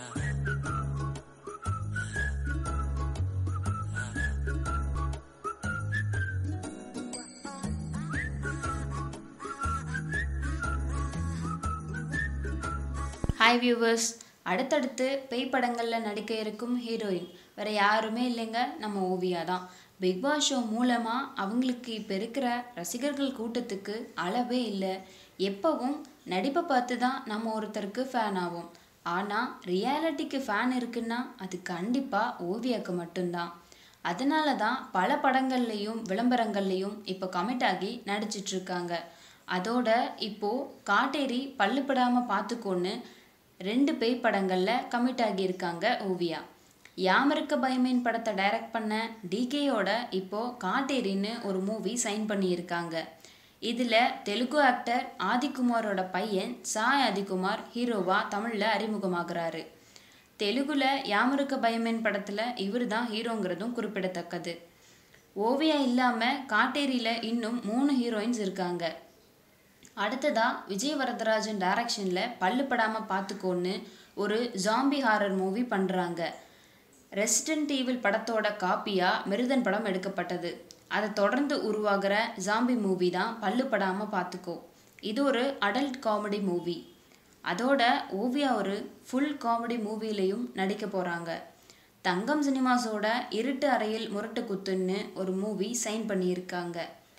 hi viewers அடுத்தடுத்து பேய் படங்களில் நடிக்க இருக்கும் ஹீரோயின் வேற யாருமே இல்லைங்க நம்ம ஓவியா தான் பிக் பாஸ் ஷோ மூலமாக அவங்களுக்கு இப்போ இருக்கிற ரசிகர்கள் கூட்டத்துக்கு அளவே இல்லை எப்பவும் நடிப்பை பார்த்து தான் நம்ம ஒருத்தருக்கு ஃபேன் ஆகும் ஆனால் ரியாலிட்டிக்கு ஃபேன் இருக்குன்னா அது கண்டிப்பாக ஓவியாக்கு மட்டும்தான் அதனால தான் பல படங்கள்லையும் விளம்பரங்கள்லையும் இப்போ கமிட் ஆகி நடிச்சிட்டு இருக்காங்க அதோட இப்போ காட்டேரி பல்லுப்படாமல் பார்த்துக்கோன்னு ரெண்டு பேய் படங்களில் கமிட் ஆகியிருக்காங்க ஓவியா யாமருக்க பயமேன் படத்தை டைரக்ட் பண்ண டிகேயோட இப்போ காட்டேரின்னு ஒரு மூவி சைன் பண்ணியிருக்காங்க இதில் தெலுங்கு ஆக்டர் ஆதிக்குமாரோட பையன் சாய் ஆதிக்குமார் ஹீரோவா தமிழில் அறிமுகமாகிறாரு தெலுங்குல யாமருக்க பயமேன் படத்தில் இவர் தான் ஹீரோங்கிறதும் குறிப்பிடத்தக்கது ஓவியா இல்லாமல் காட்டேரியில் இன்னும் மூணு ஹீரோயின்ஸ் இருக்காங்க அடுத்ததா விஜய் வரதராஜன் டைரக்ஷனில் பல்லு படாமல் பார்த்துக்கோன்னு ஒரு ஜாம்பி ஹாரர் மூவி பண்ணுறாங்க ரெசிடென்ட் ஈவில் படத்தோட காப்பியாக மிருதன் படம் எடுக்கப்பட்டது அதை தொடர்ந்து உருவாகிற ஜாம்பி மூவி தான் பல்லு படாமல் பார்த்துக்கோ இது ஒரு அடல்ட் காமெடி மூவி அதோட ஓவியா ஒரு ஃபுல் காமெடி மூவிலையும் நடிக்க போகிறாங்க தங்கம் சினிமாஸோட இருட்டு அறையில் முரட்டு குத்துன்னு ஒரு மூவி சைன் பண்ணியிருக்காங்க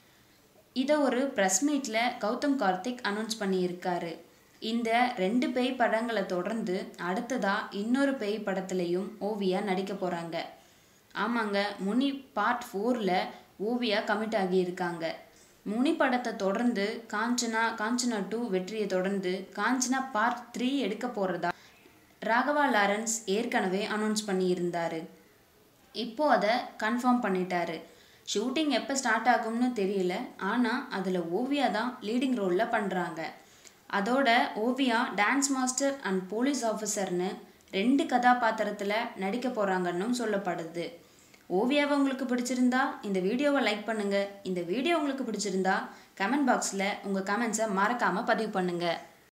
இதை ஒரு ப்ரெஸ் மீட்டில் கௌதம் கார்த்திக் அனௌன்ஸ் பண்ணியிருக்காரு இந்த ரெண்டு பேய் படங்களை தொடர்ந்து அடுத்ததாக இன்னொரு பேய் படத்துலையும் ஓவியா நடிக்க போகிறாங்க ஆமாங்க முனி பார்ட் ஃபோரில் ஓவியா கமிட் ஆகியிருக்காங்க முனி படத்தை தொடர்ந்து காஞ்சனா காஞ்சனா டூ வெற்றியை தொடர்ந்து காஞ்சனா பார்ட் த்ரீ எடுக்க போகிறதா ராகவா லாரன்ஸ் ஏற்கனவே அனௌன்ஸ் பண்ணியிருந்தாரு இப்போ அதை கன்ஃபார்ம் பண்ணிட்டாரு ஷூட்டிங் எப்போ ஸ்டார்ட் ஆகும்னு தெரியல ஆனால் அதில் ஓவியா தான் லீடிங் ரோலில் பண்ணுறாங்க அதோட Oviya dance master and police ஆஃபீஸர்னு ரெண்டு கதாபாத்திரத்தில் நடிக்க போகிறாங்கன்னும் சொல்லப்படுது ஓவியாவை உங்களுக்கு பிடிச்சிருந்தா இந்த வீடியோவை லைக் பண்ணுங்கள் இந்த வீடியோ உங்களுக்கு பிடிச்சிருந்தா கமெண்ட் பாக்ஸில் உங்கள் கமெண்ட்ஸை மறக்காமல் பதிவு பண்ணுங்கள்